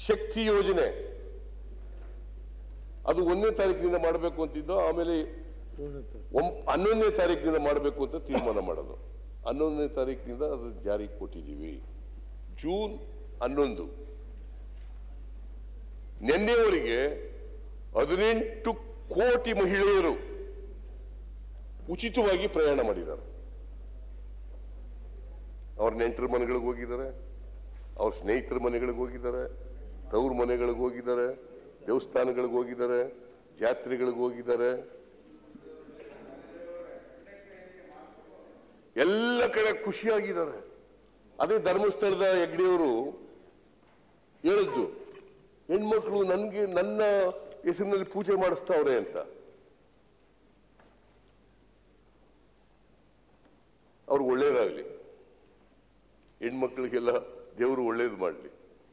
ಶಕ್ತಿ ಯೋಜನೆ ಅದು ಒಂದನೇ ತಾರೀಕಿನಿಂದ ಮಾಡಬೇಕು ಅಂತಿದ್ದು ಆಮೇಲೆ ಒಂ- ಹನ್ನೊಂದನೇ ತಾರೀಕಿನಿಂದ ಮಾಡಬೇಕು ಅಂತ ತೀರ್ಮಾನ ಮಾಡೋದು ಹನ್ನೊಂದನೇ ತಾರೀಕಿನಿಂದ ಅದು ಜಾರಿಗೆ ಕೊಟ್ಟಿದ್ದೀವಿ ಜೂನ್ ಹನ್ನೊಂದು ನಿನ್ನೆವರೆಗೆ ಹದಿನೆಂಟು ಕೋಟಿ ಮಹಿಳೆಯರು ಉಚಿತವಾಗಿ ಪ್ರಯಾಣ ಮಾಡಿದ್ದಾರೆ ಅವ್ರ ನೆಂಟರ ಮನೆಗಳಿಗೆ ಹೋಗಿದ್ದಾರೆ ಅವ್ರ ಸ್ನೇಹಿತರ ಮನೆಗಳಿಗೆ ಹೋಗಿದ್ದಾರೆ ತವ್ರ ಮನೆಗಳಿಗೆ ಹೋಗಿದ್ದಾರೆ ದೇವಸ್ಥಾನಗಳಿಗೆ ಹೋಗಿದ್ದಾರೆ ಜಾತ್ರೆಗಳಿಗೆ ಹೋಗಿದ್ದಾರೆ ಎಲ್ಲ ಕಡೆ ಖುಷಿಯಾಗಿದ್ದಾರೆ ಅದೇ ಧರ್ಮಸ್ಥಳದ ಹೆಗ್ಡೆಯವರು ಹೇಳಿದ್ದು ಹೆಣ್ಮಕ್ಳು ನನ್ಗೆ ನನ್ನ ಹೆಸರಿನಲ್ಲಿ ಪೂಜೆ ಮಾಡಿಸ್ತಾವ್ರೆ ಅಂತ ಅವ್ರು ಒಳ್ಳೇದಾಗ್ಲಿ ಹೆಣ್ಮಕ್ಳಿಗೆಲ್ಲ ದೇವರು ಒಳ್ಳೇದು ಮಾಡಲಿ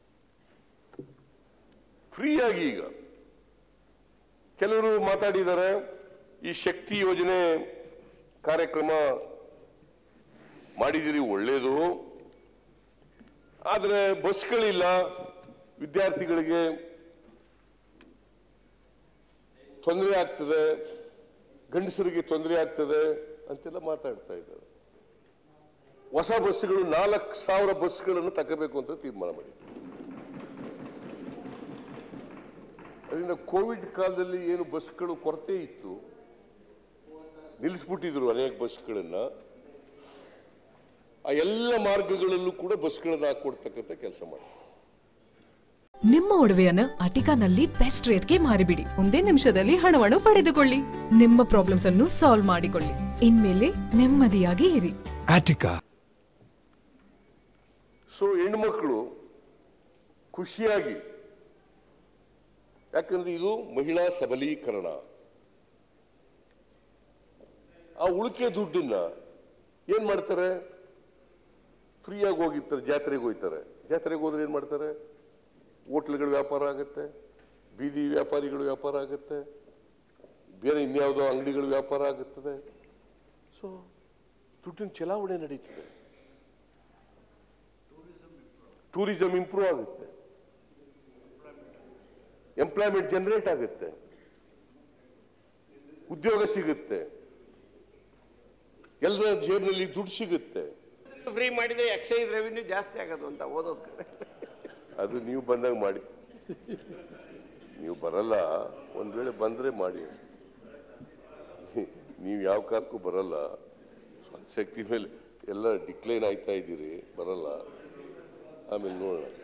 ಫ್ರೀಯಾಗಿ ಈಗ ಕೆಲವರು ಮಾತಾಡಿದ್ದಾರೆ ಈ ಶಕ್ತಿ ಯೋಜನೆ ಕಾರ್ಯಕ್ರಮ ಮಾಡಿದಿರಿ ಒಳ್ಳೇದು ಆದರೆ ಬಸ್ಗಳಿಲ್ಲ ವಿದ್ಯಾರ್ಥಿಗಳಿಗೆ ತೊಂದರೆ ಆಗ್ತದೆ ಗಂಡಸರಿಗೆ ತೊಂದರೆ ಆಗ್ತದೆ ಅಂತೆಲ್ಲ ಮಾತಾಡ್ತಾ ಇದ್ದಾರೆ ಹೊಸ ಬಸ್ಗಳು ನಾಲ್ಕು ಸಾವಿರ ಬಸ್ಗಳನ್ನು ತಗೋಬೇಕು ಅಂತ ತೀರ್ಮಾನ ಮಾಡಿ ಅದರಿಂದ ಕೋವಿಡ್ ಕಾಲದಲ್ಲಿ ಏನು ಬಸ್ಗಳು ಕೊರತೆ ಇತ್ತು ನಿಲ್ಲಿಸ್ಬಿಟ್ಟಿದ್ರು ಅನೇಕ ಬಸ್ಗಳನ್ನ ಆ ಎಲ್ಲ ಮಾರ್ಗಗಳಲ್ಲೂ ಕೂಡ ಬಸ್ಗಳನ್ನ ಹಾಕೊಡ್ತಕ್ಕಂಥ ಕೆಲಸ ಮಾಡಿ ನಿಮ್ಮ ಒಡವೆಯನ್ನು ಅಟಿಕಾನಲ್ಲಿ ಬೆಸ್ಟ್ ರೇಟ್ಗೆ ಮಾರಿಬಿಡಿ ಒಂದೇ ನಿಮಿಷದಲ್ಲಿ ಹಣವನ್ನು ಪಡೆದುಕೊಳ್ಳಿ ನಿಮ್ಮ ಪ್ರಾಬ್ಲಮ್ಸ್ ಅನ್ನು ಸಾಲ್ವ್ ಮಾಡಿಕೊಳ್ಳಿ ಇನ್ಮೇಲೆ ನೆಮ್ಮದಿಯಾಗಿ ಇರಿ Attica. ಸೊ ಹೆಣ್ಮಕ್ಳು ಖುಷಿಯಾಗಿ ಯಾಕಂದ್ರೆ ಇದು ಮಹಿಳಾ ಸಬಲೀಕರಣ ಆ ಉಳಿಕೆ ದುಡ್ಡನ್ನ ಏನ್ ಮಾಡ್ತಾರೆ ಫ್ರೀಯಾಗಿ ಹೋಗಿರ್ತಾರೆ ಜಾತ್ರೆಗೆ ಹೋಗ್ತಾರೆ ಜಾತ್ರೆಗೆ ಹೋದ್ರೆ ಏನ್ ಮಾಡ್ತಾರೆ ಹೋಟ್ಲ್ಗಳ ವ್ಯಾಪಾರ ಆಗುತ್ತೆ ಬೀದಿ ವ್ಯಾಪಾರಿಗಳ ವ್ಯಾಪಾರ ಆಗುತ್ತೆ ಬೇರೆ ಇನ್ಯಾವುದೋ ಅಂಗಡಿಗಳ ವ್ಯಾಪಾರ ಆಗುತ್ತದೆ ಸೊ ದುಡ್ಡಿನ ಚಲಾವಣೆ ನಡೀತದೆ ಟೂರಿಸಂ ಇಂಪ್ರೂವ್ ಆಗುತ್ತೆ ಎಂಪ್ಲಾಯ್ಮೆಂಟ್ ಜನರೇಟ್ ಆಗುತ್ತೆ ಉದ್ಯೋಗ ಸಿಗುತ್ತೆ ಎಲ್ಲರ ಜೇಬಿನಲ್ಲಿ ದುಡ್ಡು ಸಿಗುತ್ತೆ ಫ್ರೀ ಮಾಡಿದ್ರೆ ಎಕ್ಸೈಸ್ ರೆವಿನ್ಯೂ ಜಾಸ್ತಿ ಆಗೋದು ಅಂತ ಓದೋಕೆ ಅದು ನೀವು ಬಂದಾಗ ಮಾಡಿ ನೀವು ಬರಲ್ಲ ಒಂದ್ ವೇಳೆ ಬಂದ್ರೆ ಮಾಡಿ ನೀವು ಯಾವ ಕಾಲಕ್ಕೂ ಬರಲ್ಲ ಸ್ವಂತ ಶಕ್ತಿ ಮೇಲೆ ಎಲ್ಲ ಡಿಕ್ಲೈನ್ ಆಯ್ತಾ ಇದ್ದೀರಿ ಬರಲ್ಲ ಆಮೇಲೆ ನೋಡೋಣ